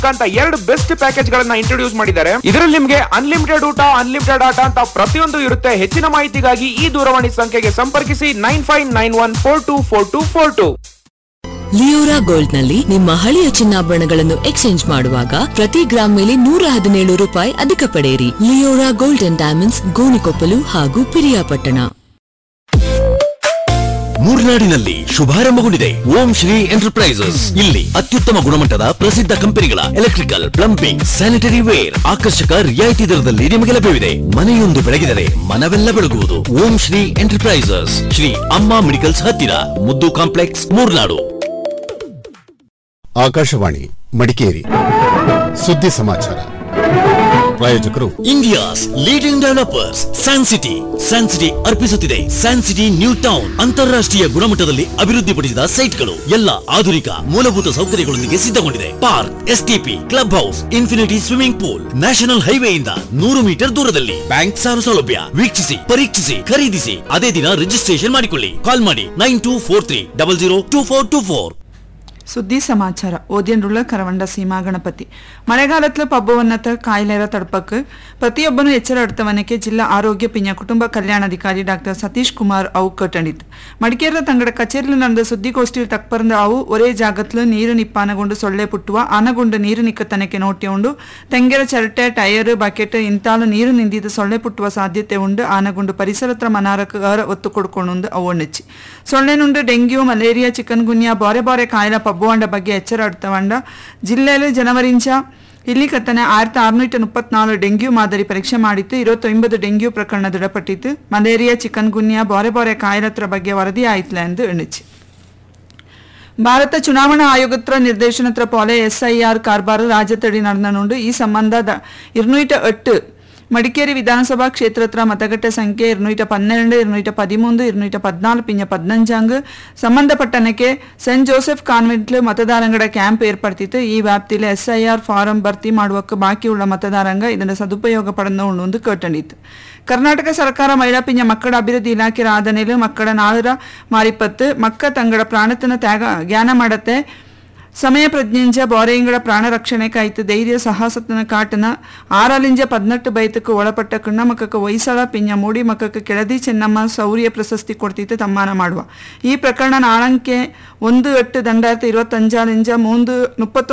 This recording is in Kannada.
ಅಂತ ಎರಡು ಬೆಸ್ಟ್ ಪ್ಯಾಕೇಜ್ ಗಳನ್ನ ಇಂಟ್ರೊಡ್ಯೂಸ್ ಮಾಡಿದ್ದಾರೆ ಇದರಲ್ಲಿ ನಿಮಗೆ ಅನ್ಲಿಮಿಟೆಡ್ ಊಟ ಅನ್ಲಿಮಿಟೆಡ್ ಆಟ ಅಂತ ಪ್ರತಿಯೊಂದು ಇರುತ್ತೆ ಹೆಚ್ಚಿನ ಮಾಹಿತಿಗಾಗಿ ಈ ದೂರವಾಣಿ ಸಂಖ್ಯೆಗೆ ಸಂಪರ್ಕಿಸಿ nine five nine one four two four two four two Leora gold ನಲ್ಲಿ ನಿಮ್ಮ ಹಳೆಯ ಚಿನ್ನಾಭರಣಗಳನ್ನು ಎಕ್ಸ್ಚೇಂಜ್ ಮಾಡುವಾಗ ಪ್ರತಿ ಗ್ರಾಮ್ ಮೇಲೆ ನೂರ ಹದಿನೇಳು ರೂಪಾಯಿ ಅಧಿಕ ಪಡೆಯಿರಿ Leora gold and diamonds Gonikoppal ಹಾಗೂ ಪಿರಿಯಾಪಟ್ಟಣ ಮೂರ್ನಾಡಿನಲ್ಲಿ ಶುಭಾರಂಭಗೊಂಡಿದೆ ಓಂ ಶ್ರೀ ಎಂಟರ್ಪ್ರೈಸಸ್ ಇಲ್ಲಿ ಅತ್ಯುತ್ತಮ ಗುಣಮಟ್ಟದ ಪ್ರಸಿದ್ಧ ಕಂಪನಿಗಳ ಎಲೆಕ್ಟ್ರಿಕಲ್ ಪ್ಲಂಬಿಂಗ್ ಸ್ಯಾನಿಟರಿ ವೇರ್ ಆಕರ್ಷಕ ರಿಯಾಯಿತಿ ದರದಲ್ಲಿ ನಿಮಗೆ ಲಭ್ಯವಿದೆ ಮನೆಯೊಂದು ಬೆಳಗಿದರೆ ಮನವೆಲ್ಲ ಬೆಳಗುವುದು ಓಂ ಶ್ರೀ ಎಂಟರ್ಪ್ರೈಸಸ್ ಶ್ರೀ ಅಮ್ಮ ಮೆಡಿಕಲ್ಸ್ ಹತ್ತಿರ ಮುದ್ದು ಕಾಂಪ್ಲೆಕ್ಸ್ ಮೂರ್ನಾಡು ಆಕಾಶವಾಣಿ ಮಡಿಕೇರಿ ಸುದ್ದಿ ಸಮಾಚಾರ ಪ್ರಾಯೋಜಕರು India's leading developers San City San City ಅರ್ಪಿಸುತ್ತಿದೆ ಸ್ಯಾನ್ ಸಿಟಿ ನ್ಯೂ ಟೌನ್ ಅಂತಾರಾಷ್ಟ್ರೀಯ ಗುಣಮಟ್ಟದಲ್ಲಿ ಅಭಿವೃದ್ಧಿಪಡಿಸಿದ ಸೈಟ್ಗಳು ಎಲ್ಲ ಆಧುನಿಕ ಮೂಲಭೂತ ಸೌಕರ್ಯಗಳೊಂದಿಗೆ ಸಿದ್ಧಗೊಂಡಿದೆ park STP club house infinity swimming pool national ಹೈವೇಯಿಂದ ನೂರು ಮೀಟರ್ ದೂರದಲ್ಲಿ ಬ್ಯಾಂಕ್ ಸಾಲ ಸೌಲಭ್ಯ ವೀಕ್ಷಿಸಿ ಪರೀಕ್ಷಿಸಿ ಖರೀದಿಸಿ ಅದೇ ದಿನ ರಿಜಿಸ್ಟ್ರೇಷನ್ ಮಾಡಿಕೊಳ್ಳಿ ಕಾಲ್ ಮಾಡಿ nine two four three double zero two four two four ಸುದ್ದಿ ಸಮಾಚಾರ ಓದ್ಯನ್ರುಳ್ಳ ಕರವಂಡ ಸೀಮಾ ಗಣಪತಿ ಮಳೆಗಾಲತ್ಲ ಪಬ್ಬವನ್ನತ ಕಾಯಿಲೆರ ತಡ್ಪಕ್ ಪ್ರತಿಯೊಬ್ಬನು ಎಚ್ಚರ ಎಡ್ತವನಕ್ಕೆ ಜಿಲ್ಲಾ ಆರೋಗ್ಯ ಪಿಂಜ ಕುಟುಂಬ ಕಲ್ಯಾಣಾಧಿಕಾರಿ ಡಾಕ್ಟರ್ ಸತೀಶ್ ಕುಮಾರ್ ಅವು ಕಟ್ಟಂಡಿತು ಮಡಿಕೇರಿಯ ತಂಗಡ ಕಚೇರಿಯಲ್ಲಿ ನಡೆದ ಸುದ್ದಿಗೋಷ್ಠಿಯಲ್ಲಿ ತಕ್ಪರಂದ ಅವು ಒರೇ ಜಾಗತ್ಲು ನೀರು ನಿಪ್ಪಾನಗೊಂಡು ಸೊಳ್ಳೆ ಪುಟ್ಟುವ ಆನಗೊಂಡು ನೀರು ನಿಕ್ಕತನಕ್ಕೆ ನೋಟಿಯುಂಡು ತೆಂಗೆರ ಚರಟೆ ಟೈರ್ ಬಕೆಟ್ ಇಂತಾಲು ನೀರು ನಿಂದಿದ್ದು ಸೊಳ್ಳೆ ಪುಟ್ಟುವ ಸಾಧ್ಯತೆ ಉಂಡು ಆನಗೊಂಡು ಪರಿಸರತ್ರ ಮನಾರಕ್ಕೆ ಗೌರ ಒತ್ತು ಕೊಡ್ಕೊಂಡು ಅವು ನೆಚ್ಚಿ ಸೊಳ್ಳೆನುಂಡು ಡೆಂಗ್ಯೂ ಮಲೇರಿಯಾ ಚಿಕನ್ ಗುನ್ಯಾ ಬಾರೆ ಬಾರೆ ಕಾಯಿಲೆ ಪಬ್ಬುವಂಡ ಬಗ್ಗೆ ಎಚ್ಚರ ಅಡ್ತವಂಡ ಜಿಲ್ಲೆಯಲ್ಲಿ ಜನವರಿಂಚ ಇಲ್ಲಿ ಕತ್ತನೆ ಆയിരത്തി ಅറുന്നൂറ്റി ಮುಪ್ಪತ್ನಾಲ್ಕು ಡೆಂಗ್ಯೂ ಮಾದರಿ ಪರೀಕ್ಷೆ ಮಾಡಿತ್ತು ഇരുപത്തൊമ്പത് ಡೆಂಗ್ಯೂ ಪ್ರಕರಣ ದೃಢಪಟ್ಟಿತ್ತು ಮಲೇರಿಯಾ ಚಿಕನ್ ಗುನ್ಯಾ ಬಾರೆ ಬಾರೆ ಕಾಯಿಲತ್ರ ಬಗ್ಗೆ ವರದಿ ಆಯ್ತಲ ಎಂದು ಎಣಿಸಿ ಭಾರತ ಚುನಾವಣಾ ಆಯೋಗತ್ರ ನಿರ್ದೇಶನತ್ರ ಪೋಲೆ ಎಸ್ಐಆರ್ ಕಾರ್ಬಾರ್ ರಾಜ್ಯತಡಿ ನಡೆದನುಂಡು ಈ ಸಂಬಂಧ ഇരുന്നൂറ്റി എട്ട് മടിക്കേരി വിധാനസഭാ ക്ഷേത്രത്ര മതഘട്ട സംഖ്യ ഇരുന്നൂറ്റി പന്ത്രണ്ട് ഇരുന്നൂറ്റി പതിമൂന്ന് ഇരുന്നൂറ്റി പതിനാല് പിന്നെ പതിനഞ്ചാങ്ക് ಸಂಬಂಧಪಟ್ಟನಕ್ಕೆ ಸೆಂಟ್ ಜೋಸೆಫ್ ಕಾನ್ವೆಂಟ್ಲು ಮತದಾರಂಗಡ ಕ್ಯಾಂಪ್ ಏರ್ಪಡ್ತಿತ್ತು ಈ ವ್ಯಾಪ್ತಿಯಲ್ಲಿ ಎಸ್ಐಆರ್ ಫಾರಂ ಭರ್ತಿ ಮಾಡುವಕ್ಕೆ ಬಾಕಿಯುಳ್ಳ ಮತದಾರಂಗ ಇದನ್ನು ಸದುಪಯೋಗ ಪಡೆದು ಒಂದು ಕೇಟಂಡಿತ್ತು ಕರ್ನಾಟಕ ಸರ್ಕಾರ ಮಹಿಳಾ ಪಿಂಜ ಮಕ್ಕಳ ಅಭಿವೃದ್ಧಿ ಇಲಾಖೆ ಆದನೇಲು ಮಕ್ಕಳ ನಾಳರ ಮಾರಿಪತ್ತು ಮಕ್ಕ ತಂಗಡ ಪ್ರಾಣತನ ತ್ಯಾಗ ಜ್ಞಾನ ಮಾಡತ್ತೆ ಸಮಯ ಪ್ರಜ್ಞೆಂಜ ಬೋರೆಯಿಂಗಳ ಪ್ರಾಣ ರಕ್ಷಣೆ ಕಾಯ್ತು ಧೈರ್ಯ ಸಾಹಸತನ ಕಾಟನ ಆರಲಿಂಜ ಪದ್ನೆಟ್ಟು ಬೈತಕ್ಕೆ ಒಳಪಟ್ಟ ಕಣ್ಣ ಮಕ್ಕಕ್ಕೆ ಹೊಯ್ಸಳ ಪಿಂಜ ಮೂಡಿ ಮಕ್ಕಕ್ಕೆ ಕೆಳದಿ ಚೆನ್ನಮ್ಮ ಶೌರ್ಯ ಪ್ರಶಸ್ತಿ ಕೊಡ್ತಿತ್ತು ತಮ್ಮಾನ ಮಾಡುವ ಈ ಪ್ರಕರಣ ನಾಳಂಕೆ ಒಂದು ಎಟ್ಟು ದಂಡಾಯಿರത്തി ഇരുപത്തഞ്ചാലിഞ്ച മൂന്ന് മുപ്പത്തൊന്ന്